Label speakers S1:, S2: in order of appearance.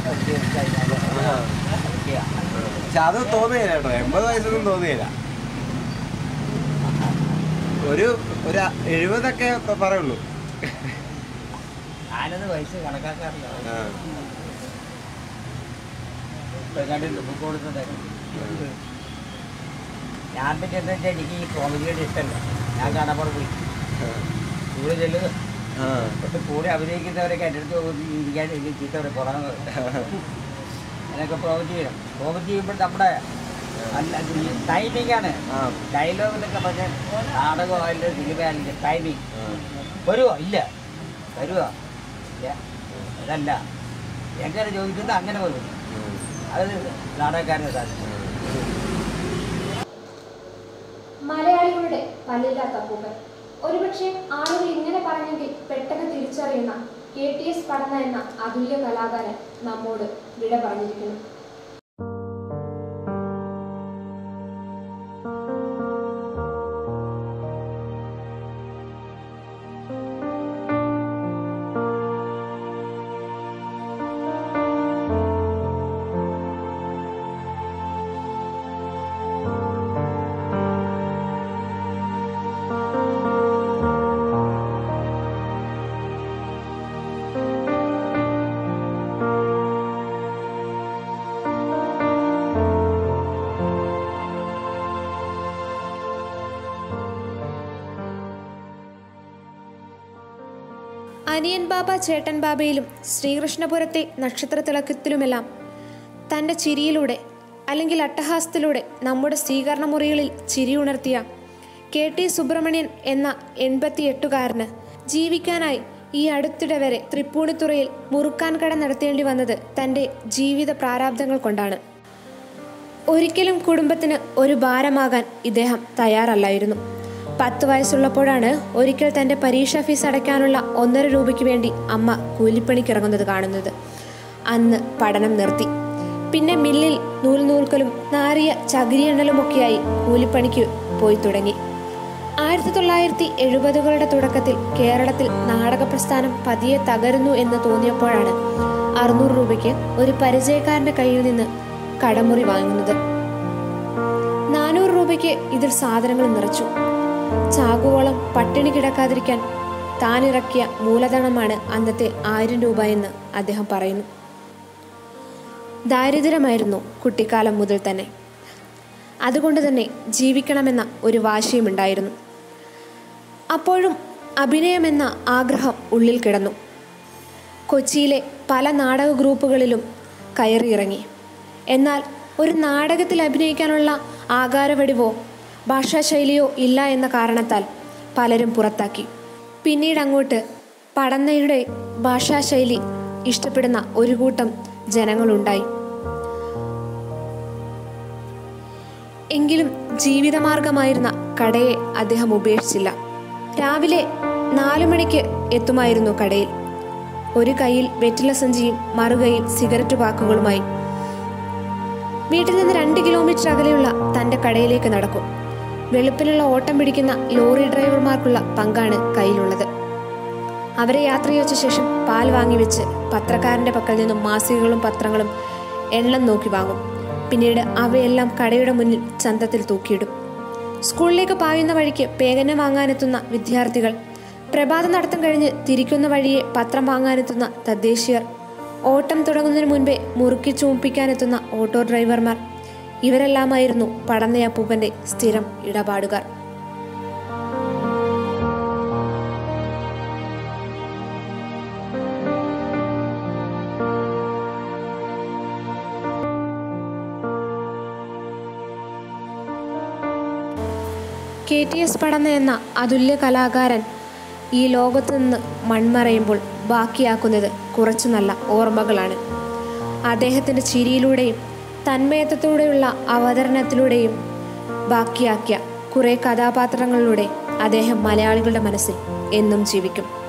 S1: പഠിച്ച് കഴിഞ്ഞാൽ
S2: ആ. പക്ഷെ അത് തോന്നുകയില്ല കേട്ടോ എൺപത് വയസ്സൊന്നും തോന്നുകയില്ല ഒരു ഒരു എഴുപതൊക്കെ പ- പറയുള്ളൂ
S1: ഞാനത് വയസ്സ് കണക്കാക്കാറില്ല
S2: ആ.
S1: ഇപ്പൊ കണ്ടിട്ട് ബുക്ക് കൊടുത്തത് ഞാൻ പിന്നെ എന്താ വെച്ചാൽ എനിക്ക് ഈ കോമഡിയുടെ ഇഷ്ടമല്ല ഞാൻ കാണാൻ പോയി കൂടെ ചെല്ലുന്നു
S2: ആ.
S1: എന്നിട്ട് കൂടെ അഭിനയിക്കുന്നവരൊക്കെ എൻ്റെ അടുത്ത് വന്ന് ഇരിക്കാൻ എനിക്ക് ചീത്ത പറയും പുറമെ അതിനൊക്കെ പ്രോമറ്റ് ചെയ്യണം പ്രോമറ്റ് ചെയ്യുമ്പോൾ നമ്മുടെ അല്ല ടൈമിംഗ് ആണ്
S2: ആ.
S1: ഡയലോഗ് എന്നൊക്കെ പറഞ്ഞാൽ നാടകമോ അതിൻ്റെ സിനിമ അതിൻ്റെ ടൈമിങ്
S2: ആ.
S1: വരുമോ ഇല്ല വരുമോ ഇല്ല അതല്ല എങ്ങനെ ചോദിക്കുന്നത് അങ്ങനെ വരും
S2: ഉം.
S1: അത് നാടകക്കാരന് സാധിക്കും
S3: മലയാളികളുടെ പല്ലില്ലാത്ത അപ്പൂപ്പൻ ഒരുപക്ഷെ ആളുകൾ ഇങ്ങനെ പറഞ്ഞെങ്കിൽ പെട്ടെന്ന് തിരിച്ചറിയുന്ന കെ ടി എസ് പഠന എന്ന അതുല്യ കലാകാരൻ നമ്മോട് വിട പറഞ്ഞിരിക്കുന്നു അനിയൻ ബാബ ചേട്ടൻ ബാബയിലും ശ്രീകൃഷ്ണപുരത്തെ നക്ഷത്രത്തിളക്കത്തിലുമെല്ലാം തൻ്റെ ചിരിയിലൂടെ അല്ലെങ്കിൽ അട്ടഹാസത്തിലൂടെ നമ്മുടെ സ്വീകരണ മുറികളിൽ ചിരി ഉണർത്തിയ കെ ടി സുബ്രഹ്മണ്യൻ എന്ന എൺപത്തിയെട്ടുകാരന് ജീവിക്കാനായി ഈ അടുത്തിടെ വരെ തൃപ്പൂണിത്തുറയിൽ മുറുക്കാൻ കട നടത്തേണ്ടി വന്നത് തൻ്റെ ജീവിത പ്രാരാബ്ദങ്ങൾ കൊണ്ടാണ് ഒരിക്കലും കുടുംബത്തിന് ഒരു ഭാരമാകാൻ ഇദ്ദേഹം തയ്യാറല്ലായിരുന്നു പത്ത് വയസ്സുള്ളപ്പോഴാണ് ഒരിക്കൽ തന്റെ പരീക്ഷാ ഫീസ് അടയ്ക്കാനുള്ള ഒന്നര രൂപയ്ക്ക് വേണ്ടി അമ്മ കൂലിപ്പണിക്കിറങ്ങുന്നത് കാണുന്നത് അന്ന് പഠനം നിർത്തി പിന്നെ മില്ലിൽ നൂൽ നൂൽക്കലും നാറിയ ചകിരിയെണ്ണലുമൊക്കെയായി കൂലിപ്പണിക്ക് പോയി തുടങ്ങി ആയിരത്തി തൊള്ളായിരത്തി എഴുപതുകളുടെ തുടക്കത്തിൽ കേരളത്തിൽ നാടക പ്രസ്ഥാനം പതിയെ തകരുന്നു എന്ന് തോന്നിയപ്പോഴാണ് അറുന്നൂറ് രൂപയ്ക്ക് ഒരു പരിചയക്കാരന്റെ കയ്യിൽ നിന്ന് കടമുറി വാങ്ങുന്നത് നാനൂറ് രൂപയ്ക്ക് ഇതിൽ സാധനങ്ങൾ നിറച്ചു ചാകുവോളം പട്ടിണി കിടക്കാതിരിക്കാൻ താനിറക്കിയ മൂലധനമാണ് അന്നത്തെ ആയിരം രൂപ എന്ന് അദ്ദേഹം പറയുന്നു ദാരിദ്ര്യമായിരുന്നു കുട്ടിക്കാലം മുതൽ തന്നെ അതുകൊണ്ട് തന്നെ ജീവിക്കണമെന്ന ഒരു വാശിയുമുണ്ടായിരുന്നു അപ്പോഴും അഭിനയമെന്ന ആഗ്രഹം ഉള്ളിൽ കിടന്നു കൊച്ചിയിലെ പല നാടക ഗ്രൂപ്പുകളിലും കയറിയിറങ്ങി എന്നാൽ ഒരു നാടകത്തിൽ അഭിനയിക്കാനുള്ള ആകാരവടിവോ ഭാഷാശൈലിയോ ഇല്ല എന്ന കാരണത്താൽ പലരും പുറത്താക്കി പിന്നീട് അങ്ങോട്ട് പടന്നയുടെ ഭാഷാശൈലി ഇഷ്ടപ്പെടുന്ന ഒരു കൂട്ടം ജനങ്ങളുണ്ടായി എങ്കിലും ജീവിതമാർഗമായിരുന്ന കടയെ അദ്ദേഹം ഉപേക്ഷിച്ചില്ല രാവിലെ നാലു മണിക്ക് എത്തുമായിരുന്നു കടയിൽ ഒരു കൈയിൽ വെറ്റില സഞ്ചിയും മറുകൈയിൽ സിഗരറ്റ് പാക്കുകളുമായി വീട്ടിൽ നിന്ന് രണ്ട് കിലോമീറ്റർ അകലെയുള്ള തന്റെ കടയിലേക്ക് നടക്കും വെളുപ്പിലുള്ള ഓട്ടം പിടിക്കുന്ന ലോറി ഡ്രൈവർമാർക്കുള്ള പങ്കാണ് കയ്യിലുള്ളത് അവരെ യാത്രയച്ച ശേഷം പാൽ വാങ്ങി വെച്ച് പത്രക്കാരന്റെ പക്കൽ നിന്നും മാസികകളും പത്രങ്ങളും എണ്ണം നോക്കി വാങ്ങും പിന്നീട് അവയെല്ലാം കടയുടെ മുന്നിൽ ചന്തത്തിൽ തൂക്കിയിടും സ്കൂളിലേക്ക് പായുന്ന വഴിക്ക് പേകന വാങ്ങാനെത്തുന്ന വിദ്യാർത്ഥികൾ പ്രഭാത നടത്തം കഴിഞ്ഞ് തിരിക്കുന്ന വഴിയെ പത്രം വാങ്ങാനെത്തുന്ന തദ്ദേശീയർ ഓട്ടം തുടങ്ങുന്നതിന് മുൻപേ മുറുക്കി ചൂമ്പിക്കാനെത്തുന്ന ഓട്ടോ ഡ്രൈവർമാർ ഇവരെല്ലാമായിരുന്നു പടന്നയപ്പൂപ്പന്റെ സ്ഥിരം ഇടപാടുകാർ കെ ടി എസ് പടന്ന എന്ന അതുല്യ കലാകാരൻ ഈ ലോകത്തു നിന്ന് മൺമറയുമ്പോൾ ബാക്കിയാക്കുന്നത് കുറച്ചു നല്ല ഓർമ്മകളാണ് അദ്ദേഹത്തിൻ്റെ ചിരിയിലൂടെയും തന്മയത്വത്തോടെയുള്ള അവതരണത്തിലൂടെയും ബാക്കിയാക്കിയ കുറേ കഥാപാത്രങ്ങളിലൂടെ അദ്ദേഹം മലയാളികളുടെ മനസ്സിൽ എന്നും ജീവിക്കും